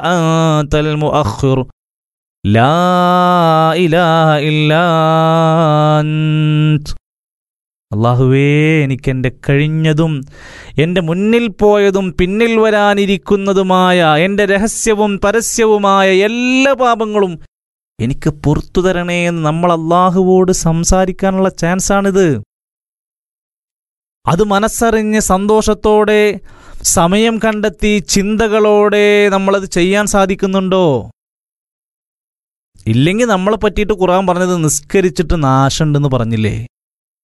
അൻതൽ മുഅഖിർ ലാ ഇലാഹ ഇല്ലാ അൻത് അള്ളാഹുവേ എനിക്കെൻ്റെ കഴിഞ്ഞതും എൻ്റെ മുന്നിൽ പോയതും പിന്നിൽ വരാനിരിക്കുന്നതുമായ എൻ്റെ രഹസ്യവും പരസ്യവുമായ എല്ലാ പാപങ്ങളും എനിക്ക് പുറത്തു തരണേ എന്ന് നമ്മൾ അള്ളാഹുവോട് സംസാരിക്കാനുള്ള ചാൻസാണിത് അത് മനസ്സറിഞ്ഞ് സന്തോഷത്തോടെ സമയം കണ്ടെത്തി ചിന്തകളോടെ നമ്മളത് ചെയ്യാൻ സാധിക്കുന്നുണ്ടോ ഇല്ലെങ്കിൽ നമ്മളെ പറ്റിയിട്ട് ഖുറാൻ പറഞ്ഞത് നിസ്കരിച്ചിട്ട് നാശമുണ്ടെന്ന് പറഞ്ഞില്ലേ